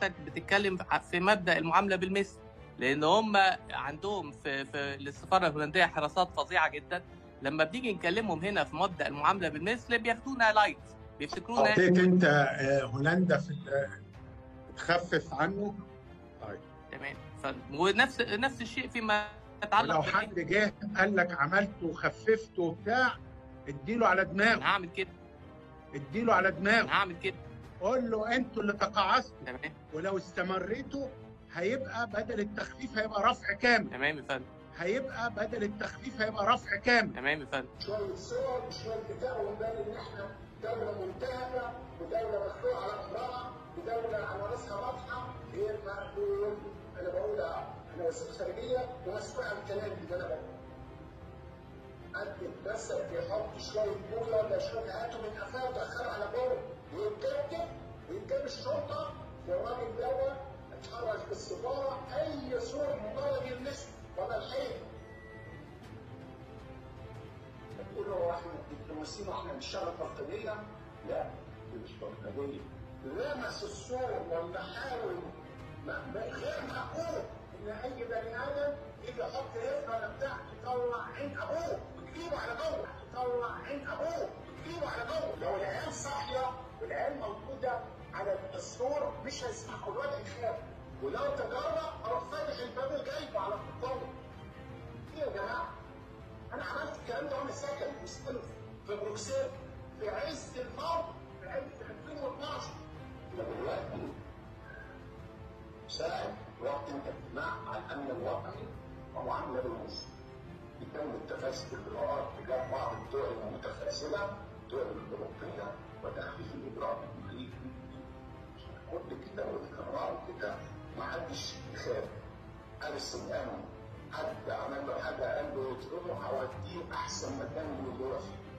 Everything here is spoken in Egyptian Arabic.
حضرتك بتتكلم في مبدا المعامله بالمثل لان هم عندهم في في السفاره الهولنديه حراسات فظيعه جدا لما بنيجي نكلمهم هنا في مبدا المعامله بالمثل بياخدونا لايت بيفتكرونا حطيت انت آه، هولندا في ال- تخفف عنه طيب تمام ف... ونفس نفس الشيء فيما يتعلق ولو بالإيه؟ حد جه قال لك عملت وخففت وبتاع اديله على انا دماغه هعمل كده اديله على انا دماغه هعمل كده قول له انتوا اللي تقاعستوا تمام ولو استمريتوا هيبقى بدل التخفيف هيبقى رفع كامل تمام يا فندم هيبقى بدل التخفيف هيبقى رفع كامل تمام يا فندم شوية صور وشوية كتاب ويبان إن إحنا دولة منتهبة ودولة مخلوقة على أمرها ودولة عناصرها واضحة غير مقبول أنا بقولها أنا وزير خارجية ومسؤول عن كلامي اللي أنا بقوله. قد بس بيحط شوية بويا ولا شوية هاتوا من قفاه ودخلوا على جوه ويتكتب ويتجاب الشرطة والراجل دوت اتحرش بالسفارة أي صورة مجرد يلمسه ولا الحين تقولوا هو احنا الدبلوماسيين واحنا بنشتغل بلطجيه؟ لا دي مش بلطجيه لمس الصور ولا حاول ما ما- غير معقول ان اي بني ادم يجي يحط رزقه ولا بتاع يطلع عين ابوه وتجيبه على جوه يطلع عين ابوه وتجيبه على جوه لو العيال صاحيه والعيال موجوده على السور مش هيسمحوا الواد يخاف ولو تجرب اروح فاتح الباب وجايبه على الطاوله ايه يا جماعه؟ انا عملت الكلام ده وانا ساكن في ستيلف في بروكسل في عز الموت في عز 2012 دلوقتي ساعد وقت الاجتماع على الامن الوطني ومعامله بالمسلم يتم التفاسد الاجراءات تجاه بعض الدول المتفاسده الدول الاوروبيه وتخفيف الاجراءات الامريكي كل كده وتكرروا كده محدش يخاف قال السلام حد عمل له حاجه قال له اطلبه هوديه احسن مكان من اللي هو فيه